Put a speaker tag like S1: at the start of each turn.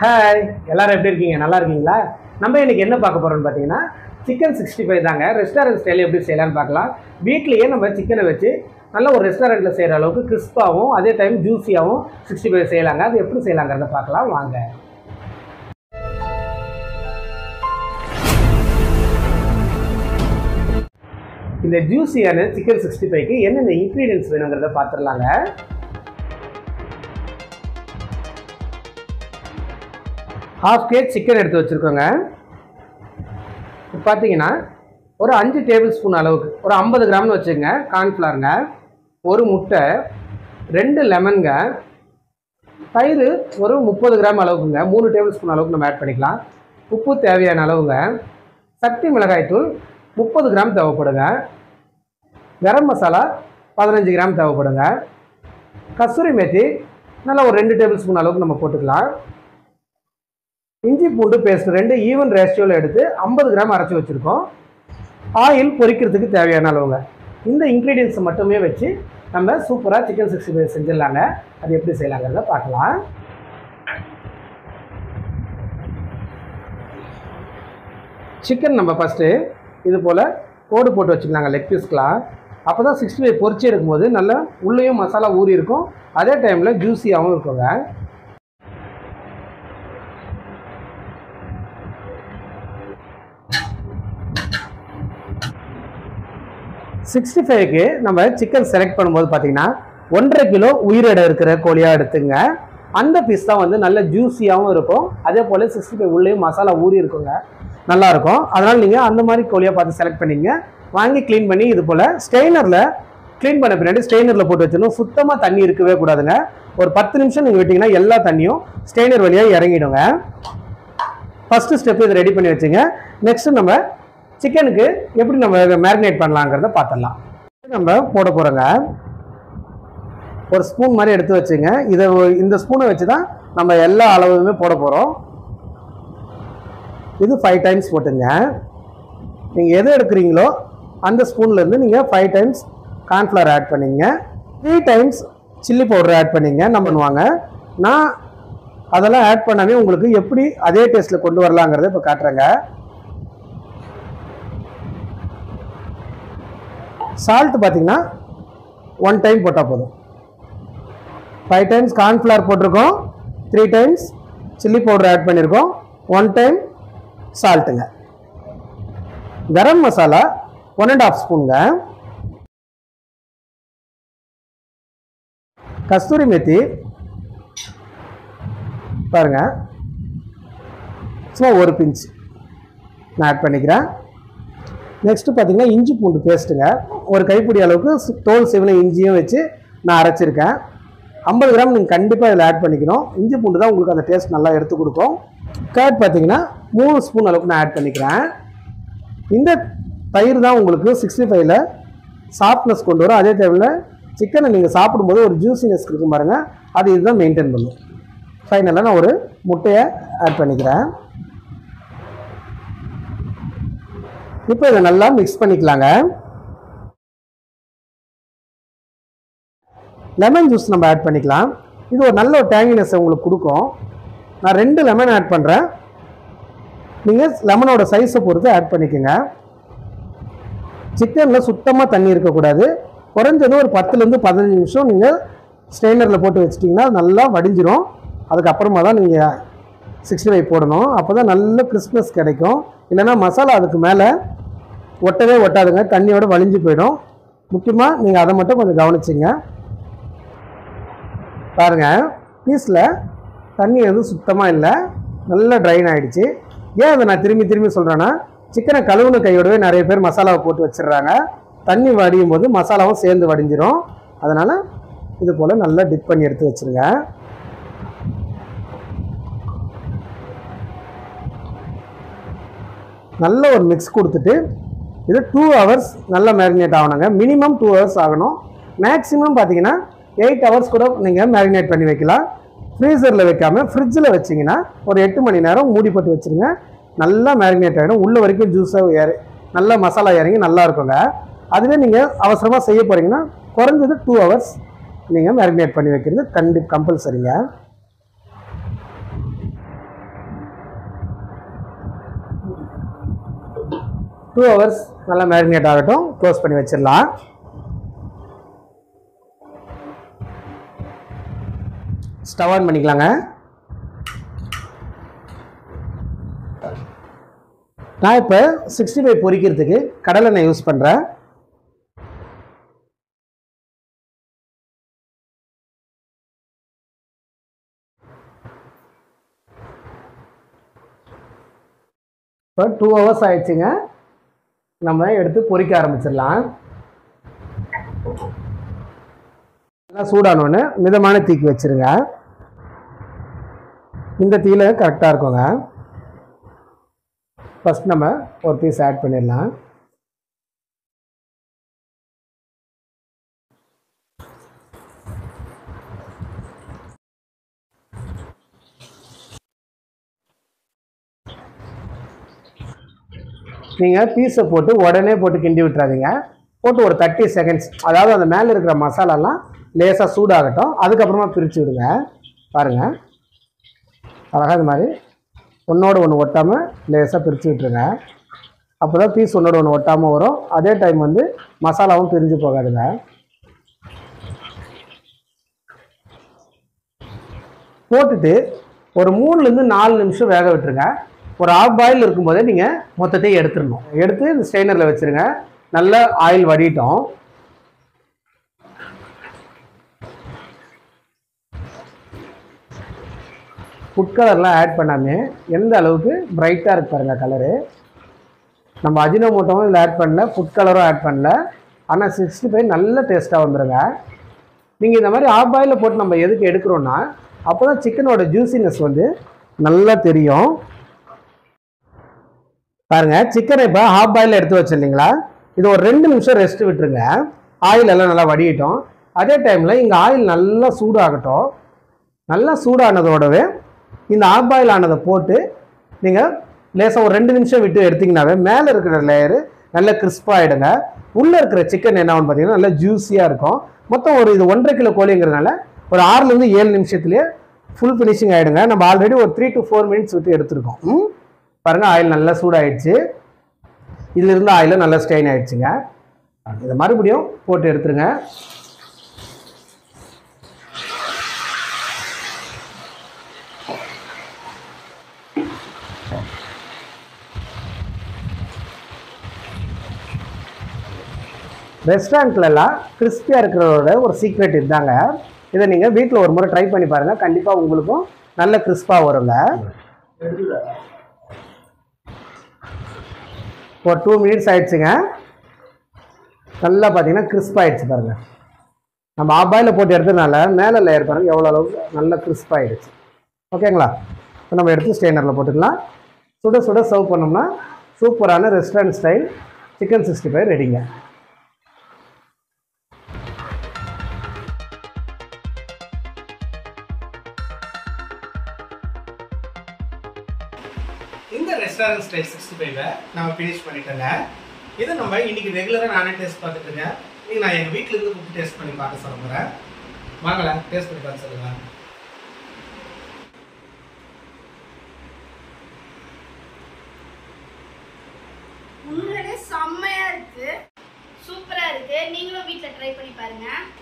S1: Hi எல்லாரும் எப்படி இருக்கீங்க நல்லா இருக்கீங்களா நம்ம இன்னைக்கு என்ன பார்க்க போறோம்னு பார்த்தீங்கன்னா சிக்கன் சிக்ஸ்டி ஃபைவ் தாங்க ரெஸ்டாரண்ட் ஸ்டைல் எப்படி செய்யலாம்னு பார்க்கலாம் வீட்லேயே நம்ம சிக்கனை வச்சு நல்ல ஒரு ரெஸ்டாரண்ட்டில் செய்கிற அளவுக்கு கிறிஸ்பாகவும் அதே டைம் ஜூஸியாகவும் சிக்ஸ்டி ஃபைவ் செய்யலாங்க அது எப்படி செய்யலாங்கிறத பார்க்கலாம் வாங்க இந்த ஜூஸியான சிக்கன் சிக்ஸ்டி ஃபைவ்க்கு என்னென்ன இன்க்ரீடியன்ஸ் வேணுங்கிறத பார்த்துடலாங்க ஹாஃப் கேஜ் சிக்கன் எடுத்து வச்சுருக்கோங்க இப்போ பார்த்தீங்கன்னா ஒரு அஞ்சு டேபிள் ஸ்பூன் அளவுக்கு ஒரு ஐம்பது கிராம்னு வச்சுக்கோங்க கார்ன்ஃப்ளவருங்க ஒரு முட்டை ரெண்டு லெமனுங்க தயிர் ஒரு முப்பது கிராம் அளவுக்குங்க மூணு டேபிள் ஸ்பூன் அளவுக்கு நம்ம ஆட் பண்ணிக்கலாம் உப்பு தேவையான அளவுங்க சக்தி மிளகாய்த்தூள் முப்பது கிராம் தேவைப்படுங்க கரம் மசாலா பதினஞ்சு கிராம் தேவைப்படுங்க கஸ்தூரி மேத்தி நல்லா ஒரு ரெண்டு டேபிள் ஸ்பூன் அளவுக்கு நம்ம போட்டுக்கலாம் இஞ்சி பூண்டு பேஸ்ட் ரெண்டு ஈவன் ரேஷியோவில் எடுத்து ஐம்பது கிராம் அரைச்சி வச்சுருக்கோம் ஆயில் பொரிக்கிறதுக்கு தேவையான அளவுங்க இந்த இன்க்ரீடியன்ஸ் மட்டுமே வச்சு நம்ம சூப்பராக சிக்கன் சிக்ஸ்டி ஃபைவ் செஞ்சிடலாங்க அது எப்படி செய்யலாங்கிறத பார்க்கலாம் சிக்கன் நம்ம ஃபஸ்ட்டு இது போல் கோடு போட்டு வச்சுக்கலாங்க லெக் பீஸ்க்கெலாம் அப்போ தான் சிக்ஸ்டி ஃபைவ் பொரிச்சு எடுக்கும்போது நல்லா உள்ளேயும் மசாலா ஊறி இருக்கும் அதே டைமில் ஜூஸியாகவும் இருக்குங்க சிக்ஸ்டி ஃபைவ்க்கு நம்ம சிக்கன் செலக்ட் பண்ணும்போது பார்த்தீங்கன்னா ஒன்றரை கிலோ உயிரிடை இருக்கிற கோழியாக எடுத்துங்க அந்த பீஸ் தான் வந்து நல்ல ஜூஸியாகவும் இருக்கும் அதே போல் சிக்ஸ்டி ஃபைவ் உள்ளேயும் மசாலா ஊறி இருக்குங்க நல்லா இருக்கும் அதனால் நீங்கள் அந்த மாதிரி கோழியாக பார்த்து செலக்ட் பண்ணிங்க வாங்கி க்ளீன் பண்ணி இது போல் ஸ்டெய்னரில் க்ளீன் பண்ண பின்னாடி ஸ்டெய்னரில் போட்டு வச்சிடணும் சுத்தமாக தண்ணி இருக்கவே கூடாதுங்க ஒரு பத்து நிமிஷம் நீங்கள் விட்டிங்கன்னா எல்லா தண்ணியும் ஸ்டெய்னர் வழியாக இறங்கிடுங்க ஃபஸ்ட்டு ஸ்டெப் இது ரெடி பண்ணி வச்சுங்க நெக்ஸ்ட்டு நம்ம சிக்கனுக்கு எப்படி நம்ம மேரினேட் பண்ணலாங்கிறத பார்த்துடலாம் நம்ம போட போகிறோங்க ஒரு ஸ்பூன் மாதிரி எடுத்து வச்சுங்க இதை ஒ- இந்த ஸ்பூனை வச்சு தான் நம்ம எல்லா அளவுமே போட போகிறோம் இது ஃபைவ் டைம்ஸ் போட்டுங்க நீங்கள் எது எடுக்கிறீங்களோ அந்த ஸ்பூன்லேருந்து நீங்கள் ஃபைவ் டைம்ஸ் கார்ன்ஃப்ளவர் ஆட் பண்ணிங்க three times chilli powder add பண்ணிங்க என்ன பண்ணுவாங்க நான் அதெல்லாம் ஆட் பண்ணாமே உங்களுக்கு எப்படி அதே டேஸ்ட்டில் கொண்டு வரலாங்கிறத இப்போ காட்டுறேங்க சால்ட் பார்த்தீங்கன்னா ஒன் டைம் போட்டால் போதும் ஃபைவ் டைம்ஸ் கார்ன்ஃப்ளவர் போட்டிருக்கோம் three times chilli powder add பண்ணியிருக்கோம் ஒன் டைம் சால்ட்டுங்க garam masala one and half ஸ்பூனுங்க கஸ்தூரி மெத்தி பாருங்க சும்மா ஒரு பிஞ்ச் நான் ஆட் பண்ணிக்கிறேன் நெக்ஸ்ட்டு பார்த்தீங்கன்னா இஞ்சி பூண்டு பேஸ்ட்டுங்க ஒரு கைப்பிடி அளவுக்கு சு- தோல் சிவன இஞ்சியும் வச்சு நான் அரைச்சிருக்கேன் ஐம்பது கிராம் நீங்கள் கண்டிப்பாக இதில் ஆட் பண்ணிக்கணும் இஞ்சி பூண்டு தான் உங்களுக்கு அந்த டேஸ்ட் நல்லா எடுத்து கொடுக்கும் கேட் பார்த்தீங்கன்னா மூணு ஸ்பூன் அளவுக்கு நான் ஆட் பண்ணிக்கிறேன் இந்த தயிர் தான் உங்களுக்கு சிக்ஸ்டி ஃபைவ்ல சாஃப்ட்னஸ் கொண்டு வரும் அதே டைமில் சிக்கனை நீங்கள் சாப்பிடும்போது ஒரு ஜூசினஸ் இருக்கும் பாருங்கள் அது இதுதான் மெயின்டைன் பண்ணும் ஃபைனலாக நான் ஒரு முட்டையை ஆட் பண்ணிக்கிறேன் இப்போ இதை நல்லா மிக்ஸ் பண்ணிக்கலாங்க லெமன் ஜூஸ் நம்ம ஆட் பண்ணிக்கலாம் இது ஒரு நல்ல ஒரு டேங்கினஸ் உங்களுக்கு கொடுக்கும் நான் ரெண்டு லெமன் ஆட் பண்ணுறேன் நீங்கள் லெமனோட சைஸை பொறுத்து ஆட் பண்ணிக்கோங்க சிக்கனில் சுத்தமாக தண்ணி இருக்கக்கூடாது குறைஞ்சது ஒரு பத்துலேருந்து பதினஞ்சு நிமிஷம் நீங்கள் ஸ்ட்ரெயினரில் போட்டு வச்சிட்டிங்கன்னா அது நல்லா வடிஞ்சிரும் அதுக்கப்புறமா தான் நீங்கள் சிக்ஸ்டி ஃபைவ் போடணும் அப்போ தான் நல்ல கிறிஸ்மஸ் கிடைக்கும் இல்லைன்னா மசாலா அதுக்கு மேலே ஒட்டவே ஒட்டாதுங்க தண்ணியோட வலிஞ்சு போயிடும் முக்கியமாக நீங்கள் அதை மட்டும் கொஞ்சம் கவனிச்சிங்க பாருங்கள் பீஸில் தண்ணி எதுவும் சுத்தமாக இல்லை நல்லா ட்ரைன் ஆயிடுச்சு ஏன் அதை நான் திரும்பி திரும்பி சொல்கிறேன்னா சிக்கனை கழுவுன கையோடவே நிறைய பேர் மசாலாவை போட்டு வச்சிடுறாங்க தண்ணி வடியும் போது மசாலாவும் சேர்ந்து வடிஞ்சிரும் அதனால் இது போல் நல்லா டிப் பண்ணி எடுத்து வச்சுருங்க நல்ல ஒரு மிக்ஸ் கொடுத்துட்டு இது டூ ஹவர்ஸ் நல்லா மேரினேட் ஆகணுங்க மினிமம் டூ ஹவர்ஸ் ஆகணும் மேக்ஸிமம் பார்த்தீங்கன்னா எயிட் ஹவர்ஸ் கூட நீங்கள் மேரினேட் பண்ணி வைக்கலாம் ஃப்ரீசரில் வைக்காம ஃப்ரிட்ஜில் வச்சிங்கன்னா ஒரு எட்டு மணி நேரம் மூடி போட்டு வச்சுருங்க நல்லா மேரினேட் ஆகிடும் உள்ள வரைக்கும் ஜூஸாக ஏறி நல்லா மசாலா இறங்கி நல்லா இருக்குங்க அதுவே நீங்கள் அவசரமாக செய்ய போகிறீங்கன்னா குறைஞ்சது டூ ஹவர்ஸ் நீங்கள் மேரினேட் பண்ணி வைக்கிறது கண்டி கம்பல்சரிங்க டூ ஹவர்ஸ் நல்லா மேரினேட் ஆகட்டும் க்ளோஸ் பண்ணி வச்சிடலாம் ஸ்டவ் ஆன் பண்ணிக்கலாங்க நான் இப்போ சிக்ஸ்டி ஃபைவ் பொரிக்கிறதுக்கு கடலெண்ணெய் யூஸ் பண்ணுறேன் இப்போ டூ ஹவர்ஸ் ஆயிடுச்சுங்க நம்ம எடுத்து பொரிக்க ஆரம்பிச்சிடலாம் நல்லா சூடானோன்னு மிதமான தீக்கு வச்சிருங்க இந்த தீயில கரெக்டாக இருக்குங்க ஃபர்ஸ்ட் நம்ம ஒரு பீஸ் ஆட் பண்ணிடலாம் நீங்கள் பீஸை போட்டு உடனே போட்டு கிண்டி விட்டுறாதீங்க போட்டு ஒரு தேர்ட்டி செகண்ட்ஸ் அதாவது அந்த மேலே இருக்கிற மசாலாலாம் லேசாக சூடாகட்டும் அதுக்கப்புறமா பிரித்து விடுங்க பாருங்கள் அழகாக இது மாதிரி ஒன்றோட ஒன்று ஒட்டாமல் லேசாக பிரித்து விட்டுருங்க அப்போ தான் பீஸ் ஒன்றோட ஒன்று ஒட்டாமல் வரும் அதே டைம் வந்து மசாலாவும் பிரிஞ்சு போகாதுங்க போட்டுட்டு ஒரு மூணுலேருந்து நாலு நிமிஷம் வேக விட்டுருங்க ஒரு ஆஃப் பாயில் இருக்கும்போதே நீங்கள் மொத்தத்தையும் எடுத்துடணும் எடுத்து இந்த ஸ்ட்ரெயினரில் வச்சுருங்க நல்ல ஆயில் வடிட்டோம் ஃபுட் கலர்லாம் ஆட் பண்ணாமல் எந்த அளவுக்கு பிரைட்டாக இருக்கு பாருங்க கலரு நம்ம அஜினோமோட்டோவும் இதில் ஆட் பண்ணல ஃபுட் கலரும் ஆட் பண்ணல ஆனால் சிக்ஸ்டி ஃபைவ் நல்ல டேஸ்ட்டாக வந்துருங்க நீங்கள் இந்த மாதிரி ஆஃப் பாயிலில் போட்டு நம்ம எதுக்கு எடுக்கிறோன்னா அப்போ தான் சிக்கனோட ஜூசினஸ் வந்து நல்லா தெரியும் பாருங்க சிக்கனை இப்போ ஹாஃப் பாயில் எடுத்து வச்சிருந்தீங்களா இது ஒரு ரெண்டு நிமிஷம் ரெஸ்ட் விட்டுருங்க ஆயில் எல்லாம் நல்லா வடியட்டும் அதே டைமில் இங்கே ஆயில் நல்லா சூடாகட்டும் நல்லா சூடானதோடவே இந்த ஆஃப் பாயில் ஆனதை போட்டு நீங்கள் லேசாக ஒரு ரெண்டு நிமிஷம் விட்டு எடுத்தீங்கன்னாவே மேலே இருக்கிற லேயரு நல்ல கிறிஸ்பாகிடுங்க உள்ளே இருக்கிற சிக்கன் என்ன ஆகும் பார்த்தீங்கன்னா நல்லா ஜூஸியாக இருக்கும் மொத்தம் ஒரு இது ஒன்றரை கிலோ கோழிங்கிறதுனால ஒரு ஆறுலேருந்து ஏழு நிமிஷத்துலேயே ஃபுல் ஃபினிஷிங் ஆகிடுங்க நம்ம ஆல்ரெடி ஒரு த்ரீ டு ஃபோர் மினிட்ஸ் விட்டு எடுத்திருக்கோம் ம்? பாருங்க ஆயில் நல்லா சூடாயிடுச்சு இதுல இருந்து ஆயிலும் நல்லா ஸ்டெயின் ஆயிடுச்சுங்க இதை மறுபடியும் போட்டு எடுத்துருங்க ரெஸ்டாரண்ட்லலாம் கிறிஸ்பியாக இருக்கிறதோட ஒரு சீக்ரெட் இதுதாங்க இதை நீங்கள் வீட்டில் ஒரு முறை ட்ரை பண்ணி பாருங்கள் கண்டிப்பாக உங்களுக்கும் நல்ல கிறிஸ்பாக வருங்க ஒரு டூ மினிட்ஸ் ஆயிடுச்சுங்க நல்லா பார்த்தீங்கன்னா கிறிஸ்ப் ஆயிடுச்சு பாருங்க நம்ம ஆபாயில் போட்டு எடுத்ததுனால மேலே லேயர் பாருங்க எவ்வளோ அளவுக்கு நல்லா கிறிஸ்ப் ஆயிடுச்சு ஓகேங்களா இப்போ நம்ம எடுத்து ஸ்டெய்னரில் போட்டுக்கலாம் சுட சுட சர்வ் பண்ணோம்னா சூப்பரான restaurant style chicken sixty five ரெடிங்க இந்த ரெஸ்டாரண்ட் ஸ்டைல் சிக்ஸ்டி ஃபைவை நம்ம ஃபினிஷ் பண்ணிட்டோங்க இதை நம்ம இன்னைக்கு ரெகுலராக நானே டேஸ்ட் பார்த்துட்டு இருக்கேன் நீங்கள் நான் எங்கள் வீட்டில் இருந்து கூப்பிட்டு டேஸ்ட் பண்ணி பார்க்க சொல்ல போகிறேன் வாங்கல டேஸ்ட் பண்ணி பார்க்க சொல்லுங்க
S2: உண்மையிலே செம்மையா இருக்கு சூப்பரா இருக்கு நீங்களும் வீட்ல ட்ரை பண்ணி பாருங்க